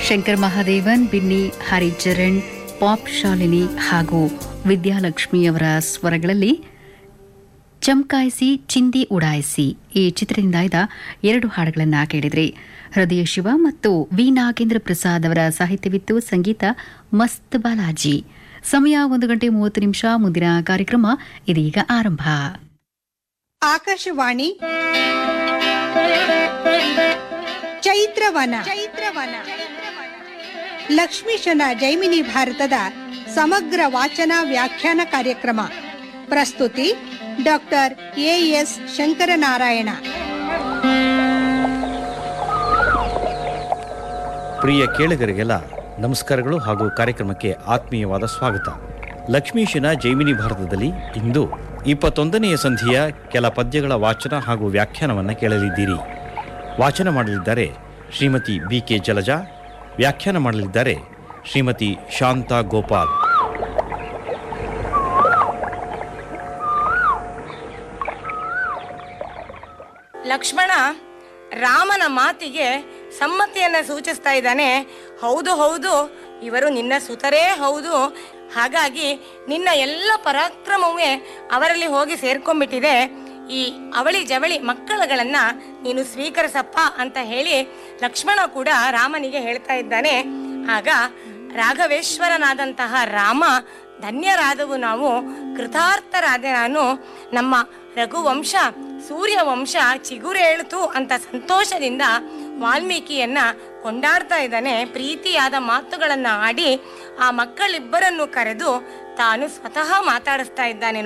Shankar Mahadevan Benny Haricharan pop Shalini ಹಾಗೂ ವಿದ್ಯಾಲಕ್ಷ್ಮಿಯವರ ಸ್ವರಗಳಲ್ಲಿ ಚಮಕಾಯಿಸಿ ಚಿಂದಿ ಉಡಾಯಿಸಿ ಈ ಚಿತ್ರದಿಂದ ಇದ್ದ ಎರಡು ಹಾಡುಗಳನ್ನು ಕೇಳಿದ್ರಿ ಹೃದಯ ಶಿವ ಮತ್ತು ವಿ ನಾಗೇಂದ್ರ ಪ್ರಸಾದ್ ಅವರ ಸಾಹಿತ್ಯವಿತ್ತು ಸಂಗೀತ ಮಸ್ತ್ ಬಾಲಾಜಿ ಸಮಯ ಒಂದು ಗಂಟೆ ಮೂವತ್ತು ನಿಮಿಷ ಮುಂದಿನ ಕಾರ್ಯಕ್ರಮ ಇದೀಗ ಆರಂಭ ಆಕಾಶವಾಣಿ ಚೈತ್ರವನ ಚೈತ್ರವನ ಲಕ್ಷ್ಮೀಶನ ಜೈಮಿನಿ ಭಾರತದ ಸಮಗ್ರ ವಾಚನ ವ್ಯಾಖ್ಯಾನ ಕಾರ್ಯಕ್ರಮ ಪ್ರಸ್ತುತಿ ಡಾಕ್ಟರ್ ಎಎಸ್ ಶಂಕರನಾರಾಯಣ ಪ್ರಿಯ ಕೇಳುಗರಿಗೆಲ್ಲ ನಮಸ್ಕಾರಗಳು ಹಾಗೂ ಕಾರ್ಯಕ್ರಮಕ್ಕೆ ಆತ್ಮೀಯವಾದ ಸ್ವಾಗತ ಲಕ್ಷ್ಮೀಶನ ಜೈಮಿನಿ ಭಾರತದಲ್ಲಿ ಇಂದು ಇಪ್ಪತ್ತೊಂದನೆಯ ಸಂಧಿಯ ಕೆಲ ಪದ್ಯಗಳ ವಾಚನ ಹಾಗೂ ವ್ಯಾಖ್ಯಾನವನ್ನು ಕೇಳಲಿದ್ದೀರಿ ವಾಚನ ಮಾಡಲಿದ್ದಾರೆ ಶ್ರೀಮತಿ ಬಿ ಕೆ ಜಲಜಾ ವ್ಯಾಖ್ಯಾನ ಮಾಡಲಿದ್ದಾರೆ ಶ್ರೀಮತಿ ಶಾಂತಾ ಗೋಪಾಲ್ ಲಕ್ಷ್ಮಣ ರಾಮನ ಮಾತಿಗೆ ಸಮ್ಮತಿಯನ್ನ ಸೂಚಿಸ್ತಾ ಇದ್ದಾನೆ ಹೌದು ಹೌದು ಇವರು ನಿನ್ನ ಸುತರೇ ಹೌದು ಹಾಗಾಗಿ ನಿನ್ನ ಎಲ್ಲ ಪರಾಕ್ರಮವೇ ಅವರಲ್ಲಿ ಹೋಗಿ ಸೇರ್ಕೊಂಡ್ಬಿಟ್ಟಿದೆ ಈ ಅವಳಿ ಜವಳಿ ಮಕ್ಕಳುಗಳನ್ನ ನೀನು ಸ್ವೀಕರಿಸಪ್ಪ ಅಂತ ಹೇಳಿ ಲಕ್ಷ್ಮಣ ಕೂಡ ರಾಮನಿಗೆ ಹೇಳ್ತಾ ಇದ್ದಾನೆ ಆಗ ರಾಘವೇಶ್ವರನಾದಂತಹ ರಾಮ ಧನ್ಯರಾದವು ನಾವು ಕೃತಾರ್ಥರಾದ ನಾನು ನಮ್ಮ ರಘುವಂಶ ಸೂರ್ಯವಂಶ ಚಿಗುರೇಳ್ತು ಅಂತ ಸಂತೋಷದಿಂದ ವಾಲ್ಮೀಕಿಯನ್ನ ಕೊಂಡಾಡ್ತಾ ಇದ್ದಾನೆ ಪ್ರೀತಿಯಾದ ಮಾತುಗಳನ್ನ ಆಡಿ ಆ ಮಕ್ಕಳಿಬ್ಬರನ್ನು ಕರೆದು ತಾನು ಸ್ವತಃ ಮಾತಾಡಿಸ್ತಾ ಇದ್ದಾನೆ